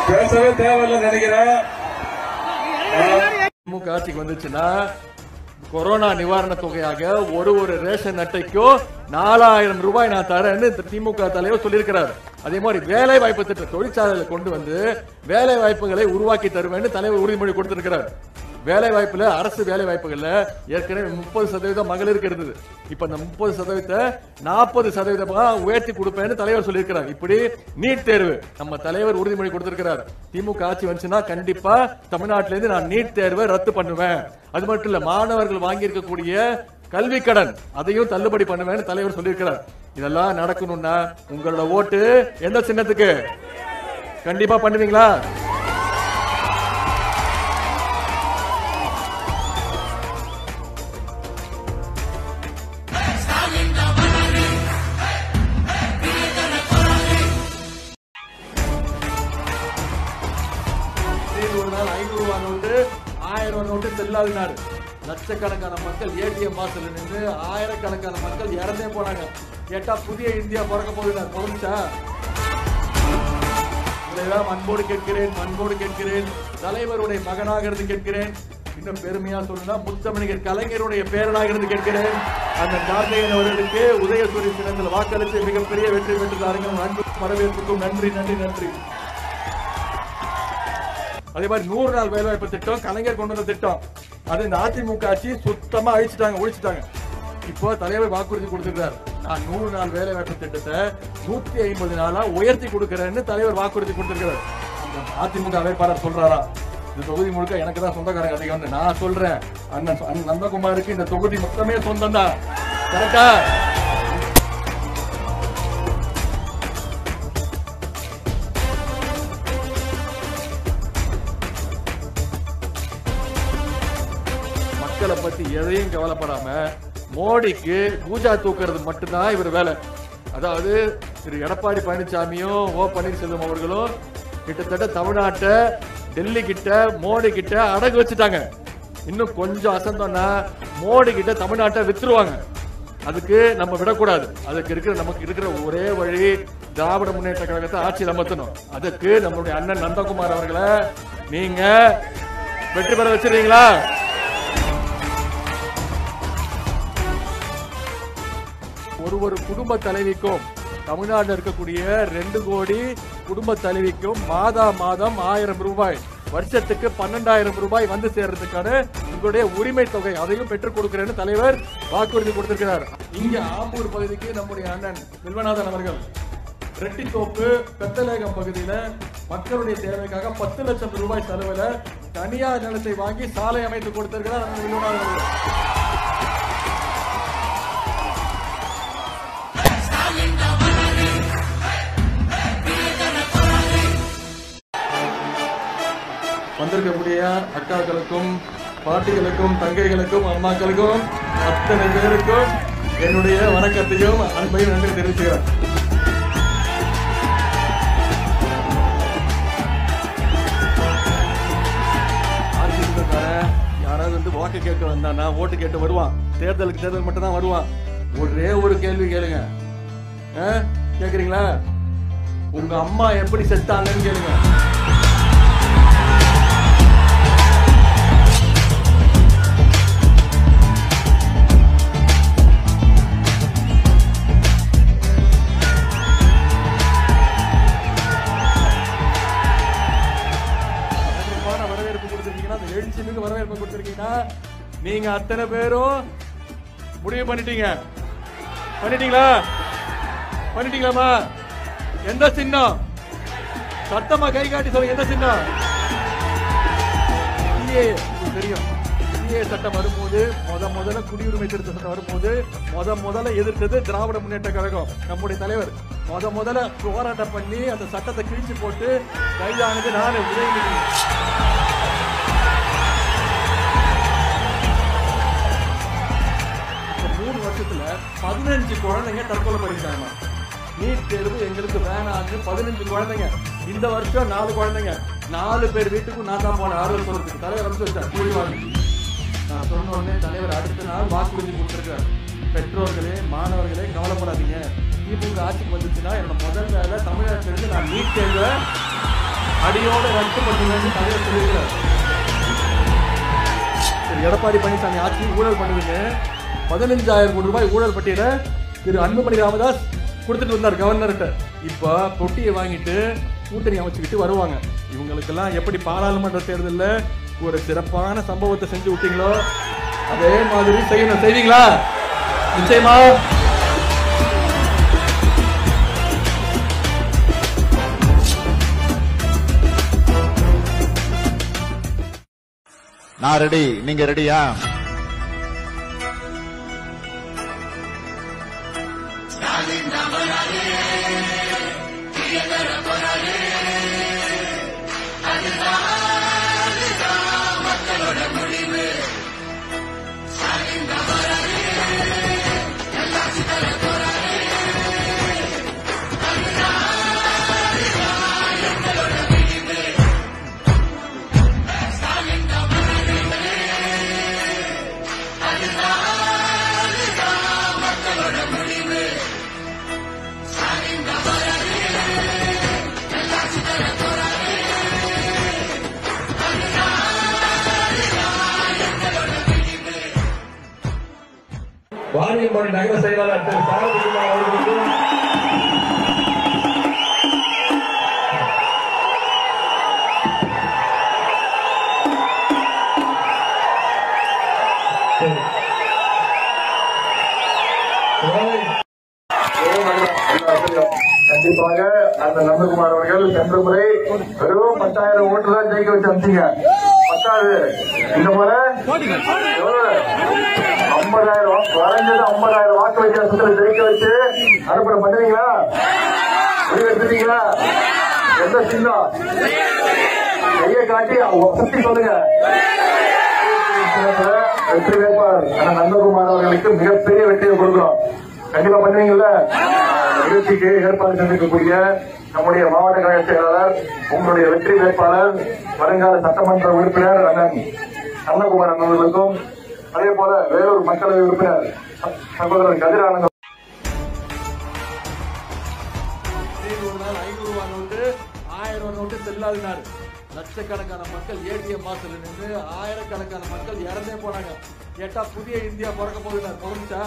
பேசவே தேவையில்லை நினைக்கிறேன் திமுக ஆட்சிக்கு வந்துச்சுன்னா கொரோனா நிவாரண தொகையாக ஒரு ஒரு ரேஷன் அட்டைக்கும் நாலாயிரம் ரூபாய் நான் தரேன்னு இந்த திமுக தலைவர் சொல்லியிருக்கிறார் அதே மாதிரி வேலை வாய்ப்பு திட்ட தொழிற்சாலைகளை கொண்டு வந்து வேலை வாய்ப்புகளை உருவாக்கி தருவேன்னு தலைவர் உறுதிமொழி கொடுத்திருக்கிறார் வேலை வாய்ப்புல அரசு வேலை வாய்ப்புகள்ல ஏற்கனவே முப்பது சதவீதம் மகளிருக்கு இருந்தது இப்ப அந்த முப்பது சதவீதத்தை நாற்பது சதவீதமா உயர்த்தி கொடுப்பேன்னு தலைவர் சொல்லியிருக்கிறார் இப்படி நீட் தேர்வு நம்ம தலைவர் உறுதிமொழி கொடுத்திருக்கிறார் திமுக ஆட்சி வந்துச்சுன்னா கண்டிப்பா தமிழ்நாட்டில இருந்து நான் நீட் தேர்வை ரத்து பண்ணுவேன் அது மட்டும் இல்ல மாணவர்கள் வாங்கி இருக்கக்கூடிய கல்வி கடன் அதையும் தள்ளுபடி பண்ணுவேன்னு தலைவர் சொல்லியிருக்கிறார் இதெல்லாம் நடக்கணும்னா உங்களோட ஓட்டு எந்த சின்னத்துக்கு கண்டிப்பா பண்ணுவீங்களா ஒரு நாள் ஐநூறு ரூபா நோட்டு ஆயிரம் ரூபா நோட்டு செல்லாது நாடு லட்சக்கணக்கான மக்கள் ஏடிஎம் வாசல்ல நின்று ஆயிரக்கணக்கான மக்கள் இறந்தே போனாங்க கேட்டா புதிய இந்தியா பிறக்க போகுது நான் பிறந்துச்சா இதையெல்லாம் அன்போடு கேட்கிறேன் அன்போடு கேட்கிறேன் தலைவருடைய மகனாக இருந்து கேட்கிறேன் இன்னும் பெருமையா சொல்லணும்னா முத்தமிழர் கலைஞருடைய பேரனாக இருந்து கேட்கிறேன் அந்த கார்த்திகேயன் அவர்களுக்கு உதயசூரிய சின்னத்தில் வாக்களித்து மிகப்பெரிய வெற்றி பெற்றுள்ளார்கள் அன்பு வரவேற்புக்கும் நன்றி நன்றி நன்றி அதே மாதிரி நூறு நாள் வேலைவாய்ப்பு திட்டம் கலைஞர் கொண்டு வந்த திட்டம் அது இந்த அதிமுக ஆட்சி சுத்தமா அழிச்சிட்டாங்க ஒழிச்சிட்டாங்க இப்போ தலைவர் வாக்குறுதி கொடுத்திருக்காரு நான் நூறு நாள் வேலைவாய்ப்பு திட்டத்தை நூத்தி ஐம்பது நாளா உயர்த்தி கொடுக்கறேன்னு தலைவர் வாக்குறுதி கொடுத்திருக்கிறார் இந்த அதிமுக வேட்பாளர் சொல்றாரா இந்த தொகுதி முழுக்க எனக்கு தான் சொந்தக்காரங்க அதிகம் நான் சொல்றேன் அண்ணன் அண்ணன் நந்தகுமாருக்கு இந்த தொகுதி மொத்தமே சொந்தம் தான் கரெக்டா மக்களை பத்தி எதையும் கவலைப்படாம மோடிக்கு பூஜா தூக்குறது மட்டும்தான் இவர் வேலை அதாவது திரு எடப்பாடி பழனிசாமியும் ஓ பன்னீர்செல்வம் அவர்களும் கிட்டத்தட்ட தமிழ்நாட்டை டெல்லி கிட்ட மோடி கிட்ட அடகு வச்சுட்டாங்க இன்னும் கொஞ்சம் அசந்தோம்னா மோடி கிட்ட தமிழ்நாட்டை வித்துருவாங்க அதுக்கு நம்ம விடக்கூடாது அதுக்கு இருக்கிற நமக்கு இருக்கிற ஒரே வழி திராவிட முன்னேற்ற கழகத்தை ஆட்சியில் அமர்த்தணும் அதுக்கு நம்மளுடைய அண்ணன் நந்தகுமார் அவர்களை நீங்க வெற்றி பெற வச்சிருக்கீங்களா ஒரு ஒரு குடும்ப தலைவிக்கும் தமிழ்நாட்டில் இருக்கக்கூடிய ரெண்டு கோடி குடும்ப தலைவிக்கும் மாதா மாதம் ஆயிரம் ரூபாய் வருஷத்துக்கு பன்னெண்டாயிரம் ரூபாய் வந்து சேர்றதுக்கான உங்களுடைய உரிமை தொகை அதையும் பெற்றுக் கொடுக்கிறேன்னு தலைவர் வாக்குறுதி கொடுத்திருக்கிறார் இங்க ஆம்பூர் பகுதிக்கு நம்முடைய அண்ணன் வில்வநாதன் அவர்கள் ரெட்டித்தோப்பு பெத்தலேகம் பகுதியில மக்களுடைய தேவைக்காக பத்து லட்சம் ரூபாய் செலவுல தனியார் நிலத்தை வாங்கி சாலை அமைத்து கொடுத்திருக்கிறார் அண்ணன் வில்வநாதன் அவர்கள் வந்திருக்கக்கூடிய அக்காக்களுக்கும் பாட்டிகளுக்கும் தங்கைகளுக்கும் அம்மாக்களுக்கும் அத்தனை பேருக்கும் என்னுடைய வணக்கத்தையும் அன்பையும் நன்றி தெரிவிச்சுக்கிறேன் அதிமுககாரன் யாராவது வந்து வாக்கு கேட்க வந்தானா ஓட்டு கேட்டு வருவான் தேர்தலுக்கு தேர்தல் மட்டும் தான் வருவான் ஒரே ஒரு கேள்வி கேளுங்க ஆ? கேக்குறீங்களா உங்க அம்மா எப்படி செத்தாங்கன்னு கேளுங்க சிறப்பான வரவேற்பு கொடுத்திருக்கீங்கன்னா அந்த எழுச்சிமிகு வரவேற்பு கொடுத்திருக்கீங்கன்னா நீங்க அத்தனை பேரும் முடிவு பண்ணிட்டீங்க பண்ணிட்டீங்களா பண்ணிட்டீங்களாமா எந்த சின்னம் சத்தமா கை காட்டி சொல்லுங்க எந்த சின்னம் CA, உங்களுக்கு தெரியும் சிஏ சட்டம் வரும்போது முத முதல்ல குடியுரிமை திருத்த சட்டம் வரும்போது முத முதல்ல எதிர்த்தது திராவிட முன்னேற்ற கழகம் நம்முடைய தலைவர் முத முதல்ல போராட்டம் பண்ணி அந்த சட்டத்தை கிழிச்சு போட்டு கைதானது நான் உதயநிதி இந்த மூணு வருஷத்துல பதினஞ்சு குழந்தைங்க தற்கொலை பண்ணிட்டாங்க நீட் தேர்வு எங்களுக்கு வேணான்னு பதினஞ்சு குழந்தைங்க இந்த வருஷம் நாலு குழந்தைங்க நாலு பேர் வீட்டுக்கும் நான் தான் போனேன் ஆர்வம் சொல்றதுக்கு தலைவர் அனுப்பிச்சு வச்சார் கூலி வாங்கி நான் சொன்ன உடனே தலைவர் அடுத்த நாள் வாக்குறுதி கொடுத்திருக்காரு பெற்றோர்களே மாணவர்களே கவலைப்படாதீங்க திமுக ஆட்சிக்கு வந்துச்சுன்னா என்னோட முதல் வேலை தமிழ்நாட்டிலிருந்து நான் நீட் தேர்வை அடியோட ரத்து பண்ணுங்கன்னு தலைவர் சொல்லியிருக்கிறார் திரு எடப்பாடி பழனிசாமி ஆட்சி ஊழல் பண்ணுவீங்க பதினஞ்சாயிரம் கோடி ரூபாய் ஊழல் பட்டியலை திரு அன்புமணி ராமதாஸ் கொடுத்துட்டு வந்தார் கவர்னர்கிட்ட இப்ப பொட்டியை வாங்கிட்டு கூட்டணி அமைச்சுக்கிட்டு வருவாங்க இவங்களுக்கெல்லாம் எப்படி பாராளுமன்ற தேர்தல்ல ஒரு சிறப்பான சம்பவத்தை செஞ்சு விட்டீங்களோ அதே மாதிரி செய்யணும் செய்வீங்களா நிச்சயமா நான் ரெடி நீங்க ரெடியா வாரியம்பாடி நகர செயலாளர் திரு சாரதிகுமார் அவர்களுக்கும் கண்டிப்பாக அந்த நந்தகுமார் அவர்கள் சென்ற முறை வெறும் பத்தாயிரம் ஓட்டு தான் ஜெயிக்க வச்சு அனுப்பிச்சீங்க பத்தாது இந்த முறை எவ்வளவு? ஐம்பதாயிரம் வாக்கு குறைஞ்சது ஐம்பதாயிரம் வாக்கு வித்தியாசத்தில் ஜெயிக்க வச்சு அனுப்புற பண்ணுவீங்களா முடிவு எடுத்துட்டீங்களா எந்த சின்னம் கையை காட்டி அவங்க சுத்தி சொல்லுங்க வெற்றி வேட்பாளர் ஆனா நந்தகுமார் அவர்களுக்கு மிகப்பெரிய வெற்றியை கொடுக்கிறோம் கண்டிப்பா பண்ணுவீங்கல்ல நிகழ்ச்சிக்கு ஏற்பாடு செஞ்சிருக்கக்கூடிய நம்முடைய மாவட்ட கழக செயலாளர் உங்களுடைய வெற்றி வேட்பாளர் வருங்கால சட்டமன்ற உறுப்பினர் அண்ணன் நந்தகுமார் அவர்களுக்கும் அதே போல வேறொரு மக்களவை உறுப்பினர் சகோதரர் கதிரானந்த ஒரு நாள் ஐநூறு ரூபாய் நோட்டு ஆயிரம் ரூபாய் நோட்டு செல்லாதுனாரு லட்சக்கணக்கான மக்கள் ஏடிஎம் வாசல்ல நின்று ஆயிரக்கணக்கான மக்கள் இறந்தே போனாங்க கேட்டா புதிய இந்தியா பிறக்க போகுதுனார் பொருந்துச்சா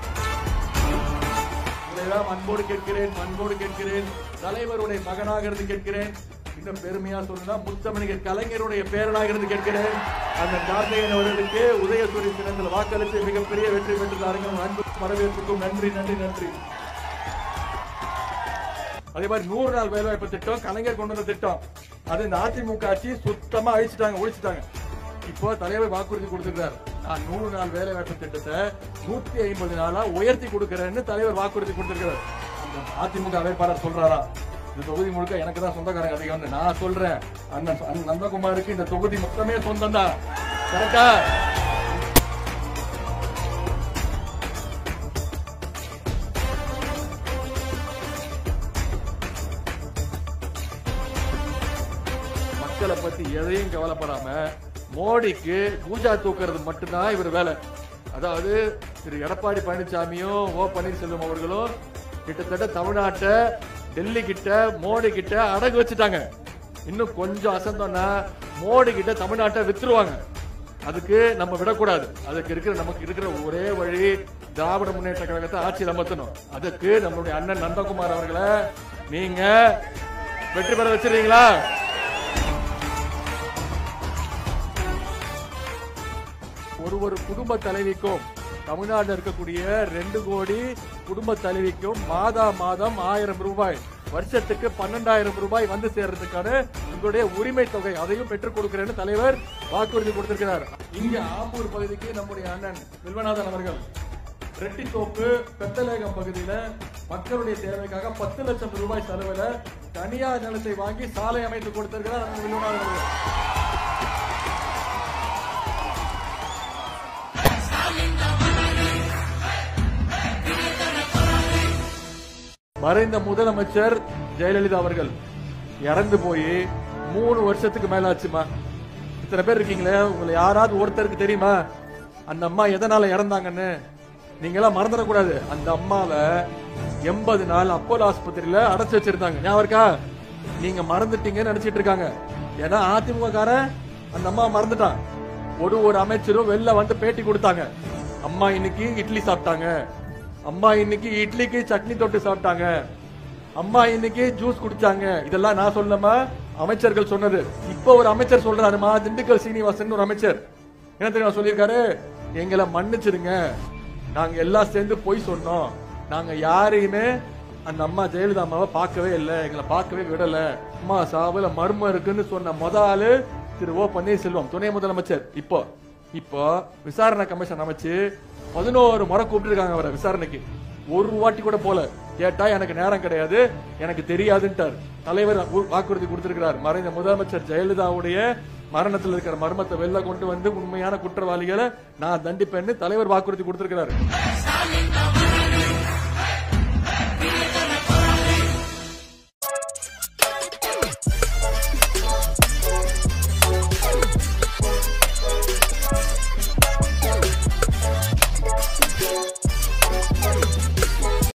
இதையெல்லாம் அன்போடு கேட்கிறேன் அன்போடு கேட்கிறேன் தலைவருடைய மகனாக இருந்து கேட்கிறேன் இன்னும் பெருமையா சொல்லணும்னா முத்தமிழர் கலைஞருடைய பேரனாக இருந்து கேட்கிறேன் அந்த கார்த்திகேயன் அவர்களுக்கு உதயசூரிய சின்னத்தில் வாக்களித்து மிகப்பெரிய வெற்றி பெற்று தாருங்கள் அன்பு வரவேற்புக்கும் நன்றி நன்றி நன்றி அதே மாதிரி நூறு நாள் வேலைவாய்ப்பு திட்டம் கலைஞர் கொண்டு வந்த திட்டம் அது இந்த அதிமுக ஆட்சி சுத்தமா அழிச்சிட்டாங்க ஒழிச்சிட்டாங்க இப்போ தலைவர் வாக்குறுதி கொடுத்திருக்காரு நான் நூறு நாள் வேலைவாய்ப்பு திட்டத்தை நூத்தி ஐம்பது நாளா உயர்த்தி கொடுக்கறேன்னு தலைவர் வாக்குறுதி கொடுத்திருக்காரு இந்த அதிமுக வேட்பாளர் சொல்றாரா இந்த தொகுதி முழுக்க எனக்கு தான் சொந்தக்காரங்க அதிகம் நான் சொல்றேன் அண்ணன் அண்ணன் நந்தகுமாருக்கு இந்த தொகுதி மொத்தமே சொந்தம் தான் கரெக்டா மக்களை பத்தி எதையும் கவலைப்படாம மோடிக்கு பூஜா தூக்குறது மட்டும்தான் இவர் வேலை அதாவது திரு எடப்பாடி பழனிசாமியும் ஓ பன்னீர்செல்வம் அவர்களும் கிட்டத்தட்ட தமிழ்நாட்டை டெல்லி கிட்ட மோடி கிட்ட அடகு வச்சுட்டாங்க இன்னும் கொஞ்சம் அசந்தோம்னா மோடி கிட்ட தமிழ்நாட்டை வித்துருவாங்க அதுக்கு நம்ம விடக்கூடாது அதுக்கு இருக்கிற நமக்கு இருக்கிற ஒரே வழி திராவிட முன்னேற்ற கழகத்தை ஆட்சியில் அமர்த்தணும் அதுக்கு நம்மளுடைய அண்ணன் நந்தகுமார் அவர்களை நீங்க வெற்றி பெற வச்சிருக்கீங்களா ஒரு ஒரு குடும்ப தலைவிக்கும் தமிழ்நாட்டில் இருக்கக்கூடிய ரெண்டு கோடி குடும்ப தலைவிக்கும் மாதா மாதம் ஆயிரம் ரூபாய் வருஷத்துக்கு பன்னெண்டாயிரம் ரூபாய் வந்து சேர்றதுக்கான உங்களுடைய உரிமை தொகை அதையும் பெற்றுக் கொடுக்கிறேன்னு தலைவர் வாக்குறுதி கொடுத்திருக்கிறார் இங்க ஆம்பூர் பகுதிக்கு நம்முடைய அண்ணன் வில்வநாதன் அவர்கள் ரெட்டித்தோப்பு பெத்தலேகம் பகுதியில மக்களுடைய தேவைக்காக பத்து லட்சம் ரூபாய் செலவுல தனியார் நிலத்தை வாங்கி சாலை அமைத்து கொடுத்திருக்கிறார் அண்ணன் வில்வநாதன் அவர்கள் மறைந்த முதலமைச்சர் ஜெயலலிதா அவர்கள் இறந்து போய் மூணு வருஷத்துக்கு மேல ஆச்சுமா இத்தனை பேர் இருக்கீங்களே உங்களை யாராவது ஒருத்தருக்கு தெரியுமா அந்த அம்மா எதனால இறந்தாங்கன்னு நீங்க எல்லாம் மறந்துடக்கூடாது அந்த அம்மாவை எண்பது நாள் அப்போலோ ஆஸ்பத்திரியில அடைச்சு வச்சிருந்தாங்க ஞாபகம் இருக்கா நீங்க மறந்துட்டீங்கன்னு நினைச்சிட்டு இருக்காங்க ஏன்னா அதிமுக காரன் அந்த அம்மா மறந்துட்டான் ஒரு ஒரு அமைச்சரும் வெளில வந்து பேட்டி கொடுத்தாங்க அம்மா இன்னைக்கு இட்லி சாப்பிட்டாங்க அம்மா இன்னைக்கு இட்லிக்கு சட்னி தொட்டு சாப்பிட்டாங்க அம்மா இன்னைக்கு ஜூஸ் குடிச்சாங்க இதெல்லாம் நான் சொல்லமா அமைச்சர்கள் சொன்னது இப்போ ஒரு அமைச்சர் சொல்றாருமா திண்டுக்கல் சீனிவாசன் ஒரு அமைச்சர் என்ன தெரியுமா சொல்லியிருக்காரு எங்களை மன்னிச்சிடுங்க நாங்க எல்லாம் சேர்ந்து போய் சொன்னோம் நாங்க யாரையுமே அந்த அம்மா ஜெயலலிதா அம்மாவை பார்க்கவே இல்லை எங்களை பார்க்கவே விடல அம்மா சாவுல மர்மம் இருக்குன்னு சொன்ன முத ஆளு திரு ஓ பன்னீர்செல்வம் துணை முதலமைச்சர் இப்போ இப்போ விசாரணை கமிஷன் அமைச்சு பதினோரு முறை கூப்பிட்டுருக்காங்க அவரை விசாரணைக்கு ஒரு வாட்டி கூட போல கேட்டா எனக்கு நேரம் கிடையாது எனக்கு தெரியாதுன்ட்டார் தலைவர் உ- வாக்குறுதி கொடுத்திருக்கிறார் மறைந்த முதலமைச்சர் ஜெயலலிதாவுடைய மரணத்தில் இருக்கிற மர்மத்தை வெளில கொண்டு வந்து உண்மையான குற்றவாளிகளை நான் தண்டிப்பேன்னு தலைவர் வாக்குறுதி கொடுத்திருக்கிறார்